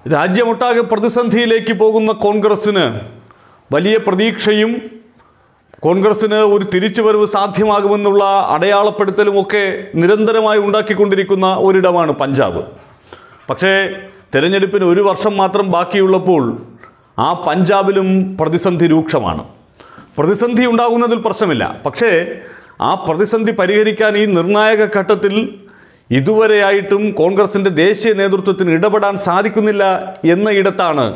രാജ്യമൊട്ടാകെ പ്രതിസന്ധിയിലേക്ക് പോകുന്ന കോൺഗ്രസ്സിന് വലിയ പ്രതീക്ഷയും കോൺഗ്രസ്സിന് ഒരു തിരിച്ചുവരവ് സാധ്യമാകുമെന്നുള്ള അടയാളപ്പെടുത്തലുമൊക്കെ നിരന്തരമായി ഉണ്ടാക്കിക്കൊണ്ടിരിക്കുന്ന ഒരിടമാണ് പഞ്ചാബ് പക്ഷേ തെരഞ്ഞെടുപ്പിന് ഒരു വർഷം മാത്രം ബാക്കിയുള്ളപ്പോൾ ആ പഞ്ചാബിലും പ്രതിസന്ധി രൂക്ഷമാണ് പ്രതിസന്ധി ഉണ്ടാകുന്നതിൽ പ്രശ്നമില്ല പക്ഷേ ആ പ്രതിസന്ധി പരിഹരിക്കാൻ ഈ നിർണായക ഘട്ടത്തിൽ ഇതുവരെയായിട്ടും കോൺഗ്രസിൻ്റെ ദേശീയ നേതൃത്വത്തിന് ഇടപെടാൻ സാധിക്കുന്നില്ല എന്ന ഇടത്താണ്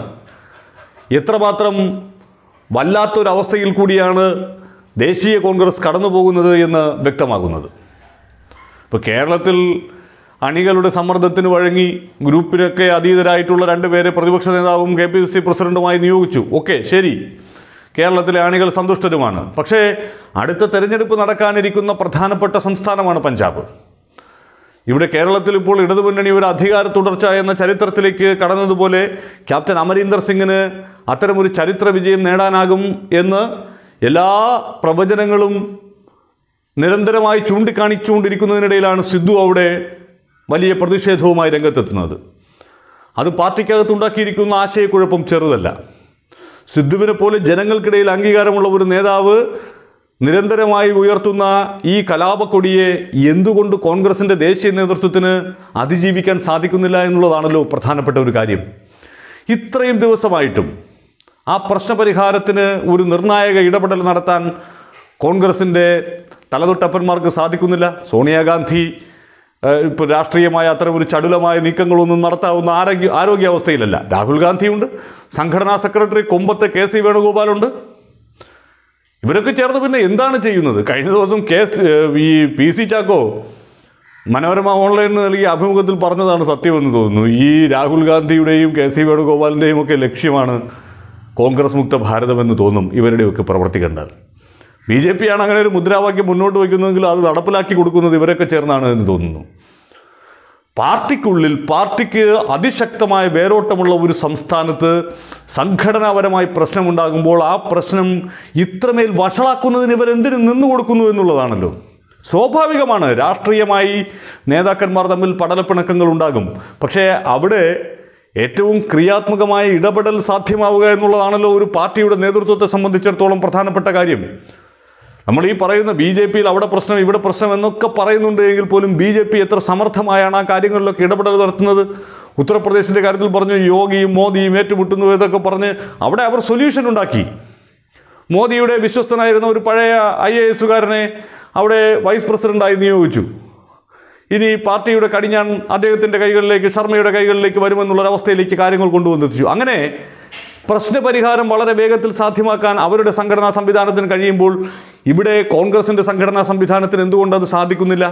എത്രമാത്രം വല്ലാത്തൊരവസ്ഥയിൽ കൂടിയാണ് ദേശീയ കോൺഗ്രസ് കടന്നു പോകുന്നത് എന്ന് വ്യക്തമാകുന്നത് ഇപ്പോൾ കേരളത്തിൽ അണികളുടെ സമ്മർദ്ദത്തിന് വഴങ്ങി ഗ്രൂപ്പിനൊക്കെ അതീതരായിട്ടുള്ള രണ്ടുപേരെ പ്രതിപക്ഷ നേതാവും കെ പി സി സി പ്രസിഡന്റുമായി നിയോഗിച്ചു ഓക്കെ ശരി കേരളത്തിലെ അണികൾ സന്തുഷ്ടരുമാണ് പക്ഷേ അടുത്ത തെരഞ്ഞെടുപ്പ് നടക്കാനിരിക്കുന്ന പ്രധാനപ്പെട്ട സംസ്ഥാനമാണ് പഞ്ചാബ് ഇവിടെ കേരളത്തിൽ ഇപ്പോൾ ഇടതുമുന്നണി ഒരു അധികാര തുടർച്ച എന്ന ചരിത്രത്തിലേക്ക് കടന്നതുപോലെ ക്യാപ്റ്റൻ അമരീന്ദർ സിംഗിന് അത്തരമൊരു ചരിത്ര വിജയം നേടാനാകും എന്ന് എല്ലാ പ്രവചനങ്ങളും നിരന്തരമായി ചൂണ്ടിക്കാണിച്ചുകൊണ്ടിരിക്കുന്നതിനിടയിലാണ് സിദ്ധു അവിടെ വലിയ പ്രതിഷേധവുമായി രംഗത്തെത്തുന്നത് അത് പാർട്ടിക്കകത്തുണ്ടാക്കിയിരിക്കുന്ന ആശയക്കുഴപ്പം ചെറുതല്ല സിദ്ധുവിനെ പോലെ ജനങ്ങൾക്കിടയിൽ അംഗീകാരമുള്ള ഒരു നേതാവ് നിരന്തരമായി ഉയർത്തുന്ന ഈ കലാപക്കൊടിയെ എന്തുകൊണ്ട് കോൺഗ്രസിൻ്റെ ദേശീയ നേതൃത്വത്തിന് അതിജീവിക്കാൻ സാധിക്കുന്നില്ല എന്നുള്ളതാണല്ലോ പ്രധാനപ്പെട്ട ഒരു കാര്യം ഇത്രയും ദിവസമായിട്ടും ആ പ്രശ്നപരിഹാരത്തിന് ഒരു നിർണായക ഇടപെടൽ നടത്താൻ കോൺഗ്രസിൻ്റെ തലതൊട്ടപ്പന്മാർക്ക് സാധിക്കുന്നില്ല സോണിയാഗാന്ധി ഏഹ്, ഇപ്പോൾ രാഷ്ട്രീയമായ അത്തരം ഒരു ചടുലമായ നീക്കങ്ങളൊന്നും നടത്താവുന്ന ആരോഗ്യ ആരോഗ്യാവസ്ഥയിലല്ല രാഹുൽ ഗാന്ധിയുണ്ട് സംഘടനാ സെക്രട്ടറി കൊമ്പത്തെ കെ സി വേണുഗോപാലുണ്ട് ഇവരൊക്കെ ചേർന്ന് പിന്നെ എന്താണ് ചെയ്യുന്നത് കഴിഞ്ഞ ദിവസം കേസ് ഈ പി സി ചാക്കോ മനോരമ ഓൺലൈനിൽ നൽകിയ അഭിമുഖത്തിൽ പറഞ്ഞതാണ് സത്യമെന്ന് തോന്നുന്നു ഈ രാഹുൽ ഗാന്ധിയുടെയും കെ സി വേണുഗോപാലിൻ്റെയും ഒക്കെ ലക്ഷ്യമാണ് കോൺഗ്രസ് മുക്ത ഭാരതമെന്ന് തോന്നും ഇവരുടെയൊക്കെ പ്രവൃത്തി കണ്ടാൽ ബി ജെ പി ആണ് അങ്ങനെ ഒരു മുദ്രാവാക്യം മുന്നോട്ട് വയ്ക്കുന്നതെങ്കിൽ അത് നടപ്പിലാക്കി കൊടുക്കുന്നത് ഇവരൊക്കെ ചേർന്നാണ് എന്ന് തോന്നുന്നു പാർട്ടിക്കുള്ളിൽ പാർട്ടിക്ക് അതിശക്തമായ വേരോട്ടമുള്ള ഒരു സംസ്ഥാനത്ത് സംഘടനാപരമായി പ്രശ്നമുണ്ടാകുമ്പോൾ ആ പ്രശ്നം ഇത്രമേൽ വഷളാക്കുന്നതിന് ഇവരെന്തിനു നിന്നു കൊടുക്കുന്നു എന്നുള്ളതാണല്ലോ സ്വാഭാവികമാണ് രാഷ്ട്രീയമായി നേതാക്കന്മാർ തമ്മിൽ പടലപ്പിണക്കങ്ങൾ ഉണ്ടാകും പക്ഷേ അവിടെ ഏറ്റവും ക്രിയാത്മകമായ ഇടപെടൽ സാധ്യമാവുക എന്നുള്ളതാണല്ലോ ഒരു പാർട്ടിയുടെ നേതൃത്വത്തെ സംബന്ധിച്ചിടത്തോളം പ്രധാനപ്പെട്ട കാര്യം നമ്മൾ ഈ പറയുന്ന ബി ജെ പിയിൽ അവിടെ പ്രശ്നം ഇവിടെ പ്രശ്നം എന്നൊക്കെ പറയുന്നുണ്ട് എങ്കിൽ പോലും ബി ജെ പി എത്ര സമർത്ഥമായാണ് ആ കാര്യങ്ങളിലൊക്കെ ഇടപെടൽ നടത്തുന്നത് ഉത്തർപ്രദേശിൻ്റെ കാര്യത്തിൽ പറഞ്ഞു യോഗിയും മോദിയും ഏറ്റുമുട്ടുന്നു ഇതൊക്കെ പറഞ്ഞ് അവിടെ അവർ സൊല്യൂഷൻ ഉണ്ടാക്കി മോദിയുടെ വിശ്വസ്തനായിരുന്ന ഒരു പഴയ ഐ എ എസുകാരനെ അവിടെ വൈസ് പ്രസിഡന്റായി നിയോഗിച്ചു ഇനി പാർട്ടിയുടെ കടിഞ്ഞാൻ അദ്ദേഹത്തിൻ്റെ കൈകളിലേക്ക് ശർമ്മയുടെ കൈകളിലേക്ക് വരുമെന്നുള്ളൊരവസ്ഥയിലേക്ക് കാര്യങ്ങൾ കൊണ്ടുവന്നെത്തിച്ചു അങ്ങനെ പ്രശ്നപരിഹാരം വളരെ വേഗത്തിൽ സാധ്യമാക്കാൻ അവരുടെ സംഘടനാ സംവിധാനത്തിന് കഴിയുമ്പോൾ ഇവിടെ കോൺഗ്രസിൻ്റെ സംഘടനാ സംവിധാനത്തിന് എന്തുകൊണ്ട് അത് സാധിക്കുന്നില്ല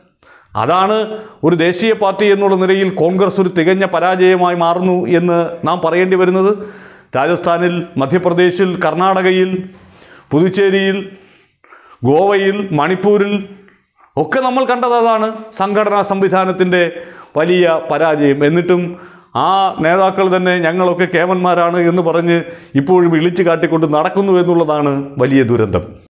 അതാണ് ഒരു ദേശീയ പാർട്ടി എന്നുള്ള നിലയിൽ കോൺഗ്രസ് ഒരു തികഞ്ഞ പരാജയമായി മാറുന്നു എന്ന് നാം പറയേണ്ടി വരുന്നത് രാജസ്ഥാനിൽ മധ്യപ്രദേശിൽ കർണാടകയിൽ പുതുച്ചേരിയിൽ ഗോവയിൽ മണിപ്പൂരിൽ ഒക്കെ നമ്മൾ കണ്ടത് അതാണ് സംഘടനാ സംവിധാനത്തിൻ്റെ വലിയ പരാജയം എന്നിട്ടും ആ നേതാക്കൾ തന്നെ ഞങ്ങളൊക്കെ കേമന്മാരാണ് എന്ന് പറഞ്ഞ് ഇപ്പോഴും ഇളിച്ചു കാട്ടിക്കൊണ്ട് നടക്കുന്നു എന്നുള്ളതാണ് വലിയ ദുരന്തം